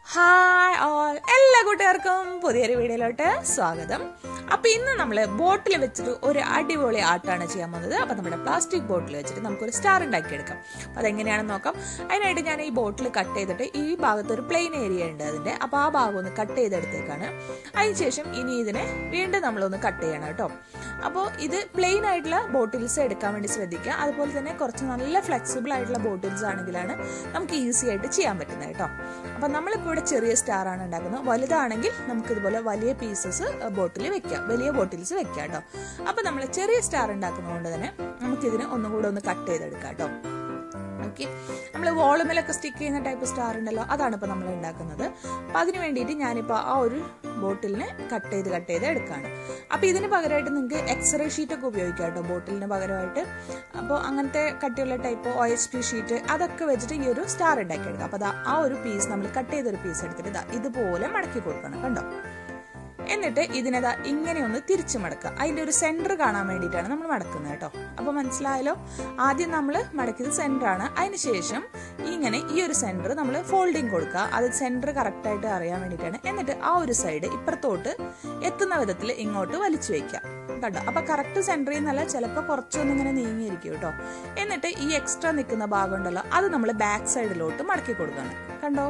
hi all എല്ലാ കൂട്ടുകാർക്കും പുതിയൊരു വീഡിയോയിലോട്ട് സ്വാഗതം അപ്പൊ ഇന്ന് നമ്മൾ ബോട്ടിൽ വെച്ചിട്ട് ഒരു അടിപൊളി ആർട്ടാണ് ചെയ്യാൻ പോകുന്നത് അപ്പൊ നമ്മുടെ പ്ലാസ്റ്റിക് ബോട്ടിൽ വെച്ചിട്ട് നമുക്കൊരു സ്റ്റാർ ഉണ്ടാക്കിയെടുക്കാം അപ്പൊ അതെങ്ങനെയാണെന്ന് നോക്കാം അതിനായിട്ട് ഞാൻ ഈ ബോട്ടിൽ കട്ട് ചെയ്തിട്ട് ഈ ഭാഗത്ത് ഒരു പ്ലെയിൻ ഏരിയ ഉണ്ട് അതിന്റെ അപ്പൊ ആ ഭാഗം ഒന്ന് കട്ട് ചെയ്തെടുത്തേക്കാണ് അതിനുശേഷം ഇനി ഇതിനെ വീണ്ടും നമ്മളൊന്ന് കട്ട് ചെയ്യണം കേട്ടോ അപ്പോൾ ഇത് പ്ലെയിൻ ആയിട്ടുള്ള ബോട്ടിൽസ് എടുക്കാൻ വേണ്ടി ശ്രദ്ധിക്കുക അതുപോലെ തന്നെ കുറച്ച് നല്ല ഫ്ലെക്സിബിൾ ആയിട്ടുള്ള ബോട്ടിൽസ് ആണെങ്കിലാണ് നമുക്ക് ഈസി ആയിട്ട് ചെയ്യാൻ പറ്റുന്നത് കേട്ടോ അപ്പം നമ്മളിപ്പോൾ ഇവിടെ ചെറിയ സ്റ്റാർ ആണ് ഉണ്ടാക്കുന്നത് വലുതാണെങ്കിൽ നമുക്ക് ഇതുപോലെ വലിയ പീസസ് ബോട്ടിൽ വെക്കാം വലിയ ബോട്ടിൽസ് വെക്കാം കേട്ടോ അപ്പം നമ്മൾ ചെറിയ സ്റ്റാർ ഉണ്ടാക്കുന്നതുകൊണ്ട് തന്നെ നമുക്കിതിനെ ഒന്നും കൂടെ ഒന്ന് കട്ട് ചെയ്തെടുക്കാം കേട്ടോ ഓക്കെ നമ്മൾ വോളുമേലൊക്കെ സ്റ്റിക്ക് ചെയ്യുന്ന ടൈപ്പ് സ്റ്റാർ ഉണ്ടല്ലോ അതാണ് ഇപ്പോൾ നമ്മൾ ഉണ്ടാക്കുന്നത് അപ്പം അതിന് വേണ്ടിയിട്ട് ഞാനിപ്പോൾ ആ ഒരു ബോട്ടിലിനെ കട്ട് ചെയ്ത് കട്ട് ചെയ്ത് എടുക്കുകയാണ് അപ്പോൾ ഇതിന് പകരമായിട്ട് നിങ്ങൾക്ക് എക്സ്റേ ഷീറ്റ് ഒക്കെ ഉപയോഗിക്കാം കേട്ടോ ബോട്ടിലിന് പകരമായിട്ട് അപ്പോൾ അങ്ങനത്തെ കട്ടിയുള്ള type O H P sheet അതൊക്കെ വെച്ചിട്ട് ഈ ഒരു സ്റ്റാർ ഉണ്ടാക്കിയെടുക്കാം അപ്പോൾ അതാ ആ ഒരു പീസ് നമ്മൾ കട്ട് ചെയ്തൊരു പീസ് എടുത്തിട്ട് ഇതാ ഇതുപോലെ മടക്കി കൊടുക്കണം കണ്ടോ എന്നിട്ട് ഇതിനതാ ഇങ്ങനെ ഒന്ന് തിരിച്ചു മടക്കുക അതിന്റെ ഒരു സെന്റർ കാണാൻ വേണ്ടിയിട്ടാണ് നമ്മൾ മടക്കുന്നത് കേട്ടോ അപ്പൊ മനസ്സിലായല്ലോ ആദ്യം നമ്മൾ മടക്കിയത് സെന്റർ ആണ് അതിനുശേഷം ഇങ്ങനെ ഈ ഒരു സെന്റർ നമ്മൾ ഫോൾഡിങ് കൊടുക്കുക അത് സെന്റർ കറക്റ്റ് ആയിട്ട് അറിയാൻ വേണ്ടിയിട്ടാണ് എന്നിട്ട് ആ ഒരു സൈഡ് ഇപ്പുറത്തോട്ട് എത്തുന്ന വിധത്തിൽ ഇങ്ങോട്ട് വലിച്ചു വെക്കുക കണ്ടോ അപ്പൊ കറക്റ്റ് സെന്ററിൽ നിന്നല്ല ചിലപ്പോൾ കുറച്ചൊന്നും ഇങ്ങനെ നീങ്ങിയിരിക്കും കേട്ടോ എന്നിട്ട് ഈ എക്സ്ട്രാ നിൽക്കുന്ന ഭാഗം ഉണ്ടല്ലോ അത് നമ്മൾ ബാക്ക് സൈഡിലോട്ട് മടക്കി കൊടുക്കണം കണ്ടോ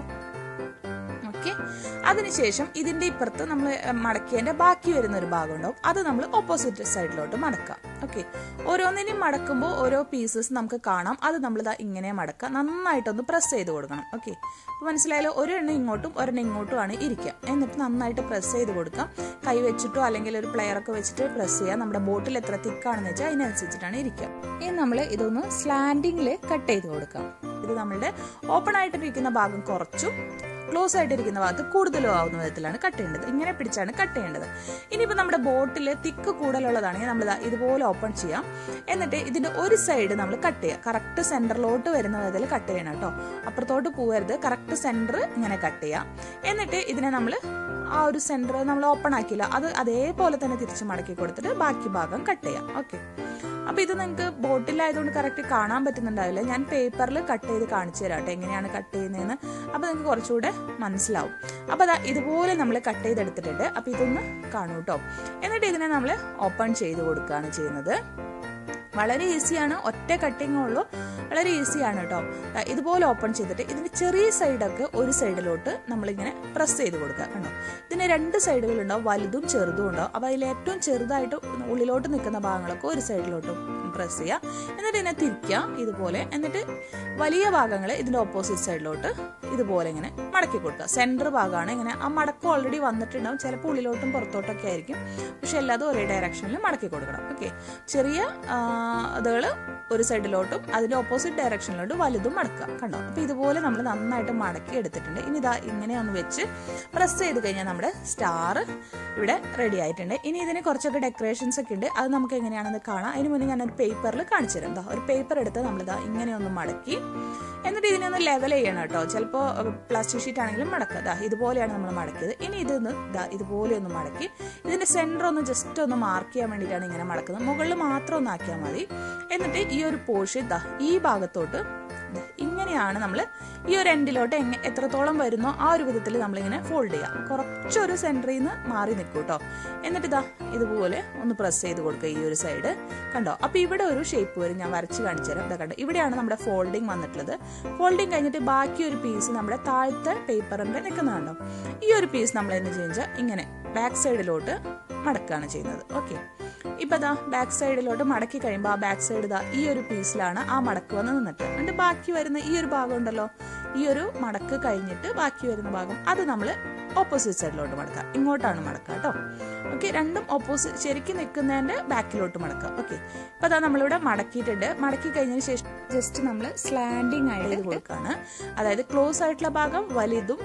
ഓക്കെ അതിനുശേഷം ഇതിന്റെ ഇപ്പുറത്ത് നമ്മൾ മടക്കിയതിന്റെ ബാക്കി വരുന്ന ഒരു ഭാഗം ഉണ്ടാവും അത് നമ്മൾ ഓപ്പോസിറ്റ് സൈഡിലോട്ട് മടക്കാം ഓക്കെ ഓരോന്നിനും മടക്കുമ്പോൾ ഓരോ പീസസ് നമുക്ക് കാണാം അത് നമ്മൾ ഇതാ ഇങ്ങനെ മടക്കാം നന്നായിട്ടൊന്ന് പ്രസ് ചെയ്ത് കൊടുക്കണം ഓക്കെ അപ്പോൾ മനസ്സിലായാലോ ഒരെണ്ണം ഇങ്ങോട്ടും ഒരെണ്ണം ഇങ്ങോട്ടുമാണ് ഇരിക്കുക എന്നിട്ട് നന്നായിട്ട് പ്രസ് ചെയ്ത് കൊടുക്കാം കൈ വെച്ചിട്ടോ അല്ലെങ്കിൽ ഒരു പ്ലെയർ ഒക്കെ വെച്ചിട്ട് പ്രസ് ചെയ്യാം നമ്മുടെ ബോട്ടിൽ എത്ര തിക്കാണെന്ന് വെച്ചാൽ അതിനനുസരിച്ചിട്ടാണ് ഇരിക്കുക ഇനി നമ്മൾ ഇതൊന്ന് സ്ലാൻഡിങ്ങിൽ കട്ട് ചെയ്ത് കൊടുക്കാം ഇത് നമ്മളുടെ ഓപ്പൺ ആയിട്ടിരിക്കുന്ന ഭാഗം കുറച്ചും ക്ലോസ് ആയിട്ടിരിക്കുന്ന ഭാഗത്ത് കൂടുതലും ആവുന്ന വിധത്തിലാണ് കട്ട് ചെയ്യേണ്ടത് ഇങ്ങനെ പിടിച്ചാണ് കട്ട് ചെയ്യേണ്ടത് ഇനിയിപ്പോൾ നമ്മുടെ ബോട്ടിൽ തിക്ക് കൂടുതലുള്ളതാണെങ്കിൽ നമ്മൾ ഇതുപോലെ ഓപ്പൺ ചെയ്യാം എന്നിട്ട് ഇതിന്റെ ഒരു സൈഡ് നമ്മൾ കട്ട് ചെയ്യുക കറക്റ്റ് സെന്ററിലോട്ട് വരുന്ന വിധത്തിൽ കട്ട് ചെയ്യണം കേട്ടോ അപ്പുറത്തോട്ട് പോകരുത് കറക്റ്റ് സെന്റർ ഇങ്ങനെ കട്ട് ചെയ്യാം എന്നിട്ട് ഇതിനെ നമ്മൾ ആ ഒരു സെന്റർ നമ്മൾ ഓപ്പൺ ആക്കിയില്ല അത് അതേപോലെ തന്നെ തിരിച്ച് മടക്കി കൊടുത്തിട്ട് ബാക്കി ഭാഗം കട്ട് ചെയ്യാം ഓക്കെ അപ്പൊ ഇത് നിങ്ങൾക്ക് ബോട്ടിലായതുകൊണ്ട് കറക്റ്റ് കാണാൻ പറ്റുന്നുണ്ടാവില്ല ഞാൻ പേപ്പറിൽ കട്ട് ചെയ്ത് കാണിച്ചു തരാം കേട്ടോ എങ്ങനെയാണ് കട്ട് ചെയ്യുന്നതെന്ന് അപ്പൊ നിങ്ങൾക്ക് കുറച്ചുകൂടെ മനസ്സിലാവും അപ്പൊ അതാ ഇതുപോലെ നമ്മൾ കട്ട് ചെയ്തെടുത്തിട്ടുണ്ട് അപ്പൊ ഇതൊന്ന് കാണൂ കേട്ടോ എന്നിട്ട് ഇതിനെ നമ്മൾ ഓപ്പൺ ചെയ്ത് കൊടുക്കുകയാണ് ചെയ്യുന്നത് വളരെ ഈസിയാണ് ഒറ്റ കട്ടിങ്ങേ ഉള്ളൂ വളരെ ഈസിയാണ് കേട്ടോ ഇതുപോലെ ഓപ്പൺ ചെയ്തിട്ട് ഇതിന്റെ ചെറിയ സൈഡൊക്കെ ഒരു സൈഡിലോട്ട് നമ്മളിങ്ങനെ പ്രസ് ചെയ്ത് കൊടുക്കുക കണ്ടോ ഇതിന് രണ്ട് സൈഡുകളുണ്ടാവും വലുതും ചെറുതും ഉണ്ടാവും അപ്പോൾ അതിൽ ഏറ്റവും ചെറുതായിട്ട് ഉള്ളിലോട്ട് നിൽക്കുന്ന ഭാഗങ്ങളൊക്കെ ഒരു സൈഡിലോട്ട് പ്രസ് ചെയ്യുക എന്നിട്ട് ഇതിനെ തിരിക്കുക ഇതുപോലെ എന്നിട്ട് വലിയ ഭാഗങ്ങൾ ഇതിന്റെ ഓപ്പോസിറ്റ് സൈഡിലോട്ട് ഇതുപോലെ ഇങ്ങനെ മടക്കി കൊടുക്കുക സെന്റർ ഭാഗമാണ് ഇങ്ങനെ ആ മടക്കം ഓൾറെഡി വന്നിട്ടുണ്ടാവും ചിലപ്പോൾ ഉള്ളിലോട്ടും പുറത്തോട്ടൊക്കെ ആയിരിക്കും പക്ഷെ എല്ലാതും ഒരേ ഡയറക്ഷനിൽ മടക്കി കൊടുക്കണം ഓക്കെ ചെറിയ അതുകൾ ഒരു സൈഡിലോട്ടും അതിന്റെ ഓപ്പോസിറ്റ് ഡയറക്ഷനിലോട്ട് വലുതും മടക്കുക കണ്ടോ അപ്പൊ ഇതുപോലെ നമ്മൾ നന്നായിട്ട് മടക്കി എടുത്തിട്ടുണ്ട് ഇനി ഇതാ ഇങ്ങനെ ഒന്ന് വെച്ച് പ്രസ് ചെയ്ത് കഴിഞ്ഞാൽ നമ്മുടെ സ്റ്റാർ ഇവിടെ റെഡി ആയിട്ടുണ്ട് ഇനി ഇതിന് കുറച്ചൊക്കെ ഡെക്കറേഷൻസ് ഒക്കെ ഉണ്ട് അത് നമുക്ക് എങ്ങനെയാണെന്ന് കാണാം അതിന് മുന്നേ ഞാൻ ഒരു പേപ്പറിൽ കാണിച്ചു തരാം എന്താ ഒരു പേപ്പർ എടുത്ത് നമ്മളിതാ ഇങ്ങനെ ഒന്ന് മടക്കി എന്നിട്ട് ഇതിനെ ഒന്ന് ലെവൽ ചെയ്യണം കേട്ടോ ചിലപ്പോൾ പ്ലാസ്റ്റിക് ഷീറ്റ് ആണെങ്കിലും മടക്കുക ഇതുപോലെയാണ് നമ്മൾ മടക്കിയത് ഇനി ഇതൊന്ന് ഇതാ ഇതുപോലെ ഒന്ന് മടക്കി ഇതിന്റെ സെന്റർ ഒന്ന് ജസ്റ്റ് ഒന്ന് മാർക്ക് ചെയ്യാൻ വേണ്ടിയിട്ടാണ് ഇങ്ങനെ മടക്കുന്നത് മുകളിൽ മാത്രം ഒന്ന് ആക്കിയാൽ മതി എന്നിട്ട് ഈ ഒരു പോർഷൻ ഇതാ ഈ ഭാഗത്തോട്ട് ഇങ്ങനെയാണ് നമ്മൾ ഈ ഒരു എൻഡിലോട്ട് എങ്ങനെ എത്രത്തോളം വരുന്നോ ആ ഒരു വിധത്തിൽ നമ്മളിങ്ങനെ ഫോൾഡ് ചെയ്യുക കുറച്ചൊരു സെൻറ്ററിൽ നിന്ന് മാറി നിൽക്കും കേട്ടോ എന്നിട്ട് ഇതാ ഇതുപോലെ ഒന്ന് പ്രസ് ചെയ്ത് കൊടുക്കുക ഈ ഒരു സൈഡ് കണ്ടോ അപ്പോൾ ഇവിടെ ഒരു ഷേപ്പ് വരും ഞാൻ വരച്ച് കാണിച്ചു തരാം ഇതാ കണ്ടോ ഇവിടെയാണ് നമ്മുടെ ഫോൾഡിങ് വന്നിട്ടുള്ളത് ഫോൾഡിങ് കഴിഞ്ഞിട്ട് ബാക്കി ഒരു പീസ് നമ്മുടെ താഴത്തെ പേപ്പറിൻ്റെ നിൽക്കുന്ന കണ്ടോ ഈ ഒരു പീസ് നമ്മൾ എന്ത് ചെയ്യുക ഇങ്ങനെ ബാക്ക് സൈഡിലോട്ട് മടക്കുകയാണ് ചെയ്യുന്നത് ഓക്കെ ഇപ്പൊ ദാ ബാക്ക് സൈഡിലോട്ട് മടക്കി കഴിയുമ്പോൾ ആ ബാക്ക് സൈഡ് ഇതാ ഈ ഒരു പീസിലാണ് ആ മടക്ക് വന്ന് നിന്നിട്ട് എന്നിട്ട് ബാക്കി വരുന്ന ഈ ഒരു ഭാഗം ഉണ്ടല്ലോ ഈ ഒരു മടക്ക് കഴിഞ്ഞിട്ട് ബാക്കി വരുന്ന ഭാഗം അത് നമ്മൾ ഓപ്പോസിറ്റ് സൈഡിലോട്ട് മടക്കുക ഇങ്ങോട്ടാണ് മടക്കുക കേട്ടോ ഓക്കെ രണ്ടും ഓപ്പോസിറ്റ് ശരിക്കും നിൽക്കുന്നതിന്റെ ബാക്കിലോട്ട് മടക്കുക ഓക്കെ ഇപ്പൊ അതാ നമ്മളിവിടെ മടക്കിയിട്ടുണ്ട് മടക്കി കഴിഞ്ഞതിന് ശേഷം ജസ്റ്റ് നമ്മൾ സ്ലാൻഡിങ് ആയിട്ട് ചെയ്ത് കൊടുക്കുകയാണ് അതായത് ക്ലോസ് ആയിട്ടുള്ള ഭാഗം വലുതും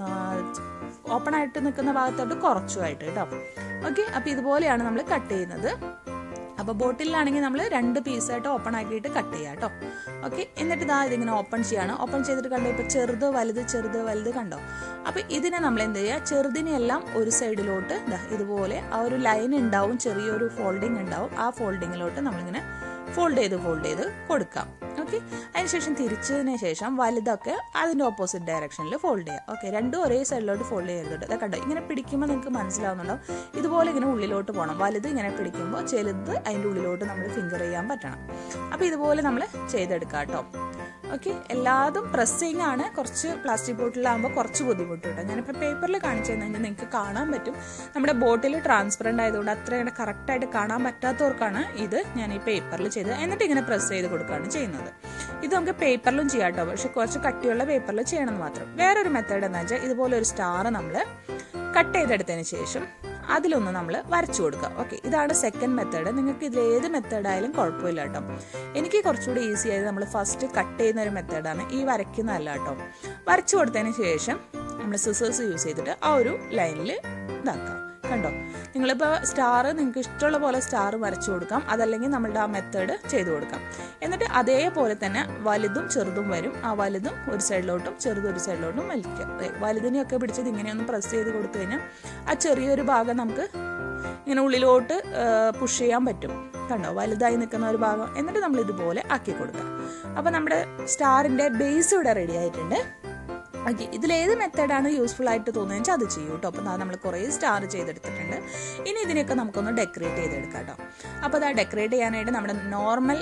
ഓപ്പൺ ആയിട്ട് നിൽക്കുന്ന ഭാഗത്തോട്ട് കുറച്ചുമായിട്ട് കേട്ടോ ഓക്കെ അപ്പോൾ ഇതുപോലെയാണ് നമ്മൾ കട്ട് ചെയ്യുന്നത് അപ്പോൾ ബോട്ടിലാണെങ്കിൽ നമ്മൾ രണ്ട് പീസായിട്ട് ഓപ്പൺ ആക്കിയിട്ട് കട്ട് ചെയ്യാം കേട്ടോ ഓക്കെ എന്നിട്ട് ഇതാ ഇതിങ്ങനെ ഓപ്പൺ ചെയ്യാണ് ഓപ്പൺ ചെയ്തിട്ട് കണ്ടോ ഇപ്പോൾ ചെറുത് വലുത് ചെറുത് വലുത് കണ്ടോ അപ്പോൾ ഇതിനെ നമ്മൾ എന്ത് ചെയ്യുക ചെറുതിനെല്ലാം ഒരു സൈഡിലോട്ട് ഇതാ ഇതുപോലെ ആ ഒരു ലൈൻ ഉണ്ടാവും ചെറിയൊരു ഫോൾഡിങ് ഉണ്ടാവും ആ ഫോൾഡിങ്ങിലോട്ട് നമ്മളിങ്ങനെ ഫോൾഡ് ചെയ്ത് ഫോൾഡ് ചെയ്ത് കൊടുക്കാം ഓക്കെ അതിനുശേഷം തിരിച്ചതിന് ശേഷം വലുതൊക്കെ അതിൻ്റെ ഓപ്പോസിറ്റ് ഡയറക്ഷനിൽ ഫോൾഡ് ചെയ്യുക ഓക്കെ രണ്ടും ഒരേ സൈഡിലോട്ട് ഫോൾഡ് ചെയ്തിട്ട് അതെ കണ്ടോ ഇങ്ങനെ പിടിക്കുമ്പോൾ നിങ്ങൾക്ക് മനസ്സിലാവുന്നുണ്ടാവും ഇതുപോലെ ഇങ്ങനെ ഉള്ളിലോട്ട് പോകണം വലുത് ഇങ്ങനെ പിടിക്കുമ്പോൾ ചെലുത് അതിൻ്റെ ഉള്ളിലോട്ട് നമ്മൾ ഫിംഗർ ചെയ്യാൻ പറ്റണം അപ്പോൾ ഇതുപോലെ നമ്മൾ ചെയ്തെടുക്കാം കേട്ടോ ഓക്കെ എല്ലാതും പ്രസ്സിങ് ആണ് കുറച്ച് പ്ലാസ്റ്റിക് ബോട്ടിലാകുമ്പോൾ കുറച്ച് ബുദ്ധിമുട്ട് കേട്ടോ ഞാനിപ്പോൾ പേപ്പറിൽ കാണിച്ചു കഴിഞ്ഞാൽ നിങ്ങൾക്ക് കാണാൻ പറ്റും നമ്മുടെ ബോട്ടിൽ ട്രാൻസ്പെറൻ്റ് ആയതുകൊണ്ട് അത്ര ഇങ്ങനെ കറക്റ്റായിട്ട് കാണാൻ പറ്റാത്തവർക്കാണ് ഇത് ഞാൻ ഈ പേപ്പറിൽ ചെയ്തത് എന്നിട്ട് ഇങ്ങനെ പ്രസ് ചെയ്ത് കൊടുക്കുകയാണ് ചെയ്യുന്നത് ഇത് നമുക്ക് പേപ്പറിലും ചെയ്യാം കേട്ടോ പക്ഷെ കുറച്ച് കട്ടിയുള്ള പേപ്പറിൽ ചെയ്യണമെന്ന് മാത്രം വേറൊരു മെത്തേഡ് എന്താ വെച്ചാൽ ഇതുപോലെ ഒരു സ്റ്റാർ നമ്മൾ കട്ട് ചെയ്തെടുത്തതിന് ശേഷം അതിലൊന്ന് നമ്മൾ വരച്ചു കൊടുക്കുക ഓക്കെ ഇതാണ് സെക്കൻഡ് മെത്തേഡ് നിങ്ങൾക്ക് ഇതിൽ ഏത് മെത്തേഡ് ആയാലും കുഴപ്പമില്ല കേട്ടോ എനിക്ക് കുറച്ചുകൂടി ഈസി ആയത് നമ്മൾ ഫസ്റ്റ് കട്ട് ചെയ്യുന്ന ഒരു മെത്തേഡാണ് ഈ വരയ്ക്കുന്നതല്ല കേട്ടോ വരച്ചു കൊടുത്തതിന് ശേഷം നമ്മൾ സിസേഴ്സ് യൂസ് ചെയ്തിട്ട് ആ ഒരു ലൈനിൽ ഇതാക്കാം കണ്ടോ നിങ്ങളിപ്പോൾ സ്റ്റാർ നിങ്ങൾക്ക് ഇഷ്ടമുള്ള പോലെ സ്റ്റാർ വരച്ചു കൊടുക്കാം അതല്ലെങ്കിൽ നമ്മളുടെ ആ മെത്തേഡ് ചെയ്തു കൊടുക്കാം എന്നിട്ട് അതേപോലെ തന്നെ വലുതും ചെറുതും വരും ആ വലുതും ഒരു സൈഡിലോട്ടും ചെറുതും ഒരു സൈഡിലോട്ടും വലിക്കുക വലുതിനെയൊക്കെ പിടിച്ചത് ഇങ്ങനെയൊന്ന് പ്രസ് ചെയ്ത് കൊടുത്തു കഴിഞ്ഞാൽ ആ ചെറിയൊരു ഭാഗം നമുക്ക് ഇങ്ങനെ ഉള്ളിലോട്ട് പുഷ് ചെയ്യാൻ പറ്റും കണ്ടോ വലുതായി നിൽക്കുന്ന ഒരു ഭാഗം എന്നിട്ട് നമ്മൾ ഇതുപോലെ ആക്കി കൊടുക്കുക അപ്പോൾ നമ്മുടെ സ്റ്റാറിൻ്റെ ബേസ് ഇവിടെ റെഡി ആയിട്ടുണ്ട് ഓക്കെ ഇതിലേത് മെത്തേഡാണ് യൂസ്ഫുൾ ആയിട്ട് തോന്നുന്നത് വെച്ചാൽ അത് ചെയ്യൂ കേട്ടോ അപ്പോൾ നമ്മൾ കുറേ സ്റ്റാർ ചെയ്തെടുത്തിട്ടുണ്ട് ഇനി ഇതിനെയൊക്കെ നമുക്കൊന്ന് ഡെക്കറേറ്റ് ചെയ്തെടുക്കാം കേട്ടോ അപ്പോൾ അത് ഡെക്കറേറ്റ് ചെയ്യാനായിട്ട് നമ്മുടെ നോർമൽ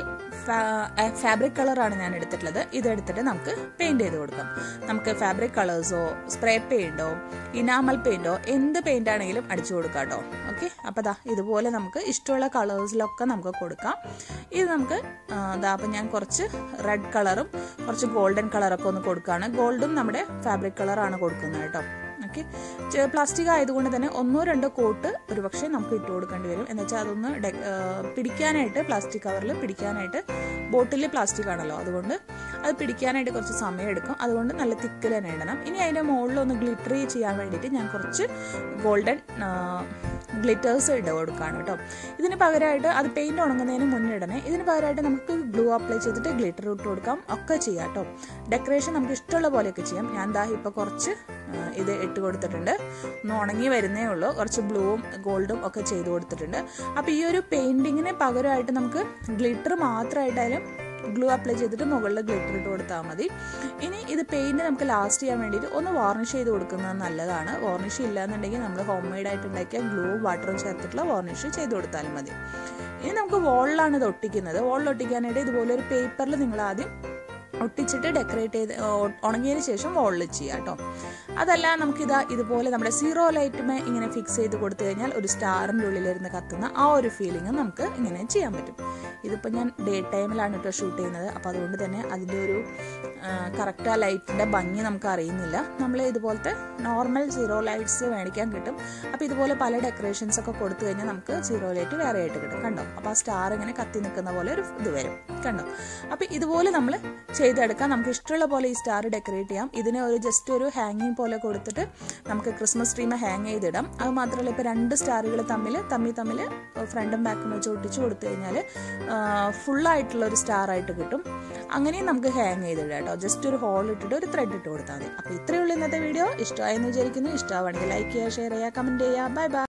ഫാബ്രിക് കളറാണ് ഞാൻ എടുത്തിട്ടുള്ളത് ഇതെടുത്തിട്ട് നമുക്ക് പെയിൻറ് ചെയ്ത് കൊടുക്കാം നമുക്ക് ഫാബ്രിക് കളേഴ്സോ സ്പ്രേ പെയിൻറ്റോ ഇനാമൽ പെയിൻറ്റോ എന്ത് പെയിൻ്റ് ആണെങ്കിലും അടിച്ചു കൊടുക്കാം കേട്ടോ ഓക്കെ അപ്പോൾ ദാ ഇതുപോലെ നമുക്ക് ഇഷ്ടമുള്ള കളേഴ്സിലൊക്കെ നമുക്ക് കൊടുക്കാം ഇത് നമുക്ക് ദാ അപ്പം ഞാൻ കുറച്ച് റെഡ് കളറും കുറച്ച് ഗോൾഡൻ കളറൊക്കെ ഒന്ന് കൊടുക്കുകയാണ് ഗോൾഡും നമ്മുടെ ഫാബ്രിക് കളറാണ് കൊടുക്കുന്നത് കേട്ടോ ഓക്കെ പ്ലാസ്റ്റിക് ആയതുകൊണ്ട് തന്നെ ഒന്നോ രണ്ടോ കോട്ട് ഒരു പക്ഷേ നമുക്ക് ഇട്ട് കൊടുക്കേണ്ടി വരും എന്ന് വെച്ചാൽ അതൊന്ന് പിടിക്കാനായിട്ട് പ്ലാസ്റ്റിക് കവറിൽ പിടിക്കാനായിട്ട് ബോട്ടിൽ പ്ലാസ്റ്റിക് ആണല്ലോ അതുകൊണ്ട് അത് പിടിക്കാനായിട്ട് കുറച്ച് സമയം എടുക്കും അതുകൊണ്ട് നല്ല തിക്കിൽ തന്നെ ഇടണം ഇനി അതിൻ്റെ മുകളിൽ ഒന്ന് ഗ്ലിറ്ററി ചെയ്യാൻ വേണ്ടിയിട്ട് ഞാൻ കുറച്ച് ഗോൾഡൻ ഗ്ലിറ്റേഴ്സ് ഇട്ട് കൊടുക്കുകയാണ് കേട്ടോ ഇതിന് പകരമായിട്ട് അത് പെയിൻറ് ഉണങ്ങുന്നതിന് മുന്നേ ഇടണേ ഇതിന് പകരമായിട്ട് നമുക്ക് ഗ്ലൂ അപ്ലൈ ചെയ്തിട്ട് ഗ്ലിറ്റർ ഇട്ട് കൊടുക്കാം ഒക്കെ ചെയ്യാം കേട്ടോ ഡെക്കറേഷൻ നമുക്ക് ഇഷ്ടമുള്ള പോലെയൊക്കെ ചെയ്യാം ഞാൻ ദാ ഇപ്പോൾ കുറച്ച് ഇത് ഇട്ട് കൊടുത്തിട്ടുണ്ട് ഒന്ന് ഉണങ്ങി വരുന്നേ ഉള്ളൂ കുറച്ച് ബ്ലൂവും ഗോൾഡും ഒക്കെ ചെയ്ത് കൊടുത്തിട്ടുണ്ട് അപ്പോൾ ഈ ഒരു പെയിൻറ്റിങ്ങിന് പകരമായിട്ട് നമുക്ക് ഗ്ലിറ്റർ മാത്രമായിട്ടായാലും ഗ്ലൂ അപ്ലൈ ചെയ്തിട്ട് മുകളിൽ ഗ്ലിറ്റർ ഇട്ട് കൊടുത്താൽ മതി ഇനി ഇത് പെയിൻറ് നമുക്ക് ലാസ്റ്റ് ചെയ്യാൻ വേണ്ടിയിട്ട് ഒന്ന് വാർണിഷ് ചെയ്ത് കൊടുക്കുന്നത് നല്ലതാണ് വാർണിഷ് ഇല്ല എന്നുണ്ടെങ്കിൽ നമ്മൾ ഹോം മെയ്ഡ് ആയിട്ട് ഉണ്ടാക്കിയ ഗ്ലൂവും വാട്ടറും ചേർത്തിട്ടുള്ള വാർണിഷ് ചെയ്ത് കൊടുത്താലും മതി ഇനി നമുക്ക് വോളിലാണ് ഇത് ഒട്ടിക്കുന്നത് വോളിൽ ഒട്ടിക്കാനായിട്ട് ഇതുപോലെ ഒരു പേപ്പറിൽ നിങ്ങൾ ആദ്യം ഒട്ടിച്ചിട്ട് ഡെക്കറേറ്റ് ചെയ്ത് ഉണങ്ങിയതിന് ശേഷം വോളിൽ ചെയ്യാം കേട്ടോ അതല്ല നമുക്കിതാ ഇതുപോലെ നമ്മുടെ സീറോ ലൈറ്റുമേ ഇങ്ങനെ ഫിക്സ് ചെയ്ത് കൊടുത്തു കഴിഞ്ഞാൽ ഒരു സ്റ്റാറിൻ്റെ ഉള്ളിലിരുന്ന് കത്തുന്ന ആ ഒരു ഫീലിംഗ് നമുക്ക് ഇങ്ങനെ ചെയ്യാൻ പറ്റും ഇതിപ്പോൾ ഞാൻ ഡേ ടൈമിലാണ് കേട്ടോ ഷൂട്ട് ചെയ്യുന്നത് അപ്പോൾ അതുകൊണ്ട് തന്നെ അതിൻ്റെ ഒരു കറക്റ്റ് ആ ലൈറ്റിൻ്റെ ഭംഗി നമുക്ക് അറിയുന്നില്ല നമ്മൾ ഇതുപോലത്തെ നോർമൽ സീറോ ലൈറ്റ്സ് മേടിക്കാൻ കിട്ടും അപ്പോൾ ഇതുപോലെ പല ഡെക്കറേഷൻസ് ഒക്കെ കൊടുത്തു കഴിഞ്ഞാൽ നമുക്ക് സീറോ ലൈറ്റ് വേറെ ആയിട്ട് കിട്ടും കണ്ടോ അപ്പോൾ ആ സ്റ്റാർ ഇങ്ങനെ കത്തി നിൽക്കുന്ന പോലെ ഒരു ഇത് വരും കണ്ടോ അപ്പോൾ ഇതുപോലെ നമ്മൾ ചെയ്തെടുക്കാം നമുക്ക് ഇഷ്ടമുള്ള പോലെ ഈ സ്റ്റാർ ഡെക്കറേറ്റ് ചെയ്യാം ഇതിനെ ഒരു ജസ്റ്റ് ഒരു ഹാങ്ങിങ് പോലെ കൊടുത്തിട്ട് നമുക്ക് ക്രിസ്മസ് ട്രീമ ഹാങ് ചെയ്തിടാം അത് മാത്രമല്ല ഇപ്പോൾ രണ്ട് സ്റ്റാറുകൾ തമ്മിൽ തമ്മിൽ തമ്മിൽ ഫ്രണ്ടും ബാക്കും വെച്ച് ഒട്ടിച്ച് കൊടുത്തു കഴിഞ്ഞാൽ ഫുള്ളായിട്ടുള്ള ഒരു സ്റ്റാർ ആയിട്ട് കിട്ടും അങ്ങനെയും നമുക്ക് ഹാങ് ചെയ്തിടാം കേട്ടോ ജസ്റ്റ് ഒരു ഹോൾ ഇട്ടിട്ട് ഒരു ത്രെഡ് ഇട്ട് കൊടുത്താൽ മതി അപ്പോൾ ഇത്രയേ ഉള്ളൂ ഇന്നത്തെ വീഡിയോ ഇഷ്ടമായെന്ന് വിചാരിക്കുന്നു ഇഷ്ടമാണെങ്കിൽ ലൈക്ക് ചെയ്യുക ഷെയർ ചെയ്യുക കമൻറ്റ് ചെയ്യുക ബൈ ബൈ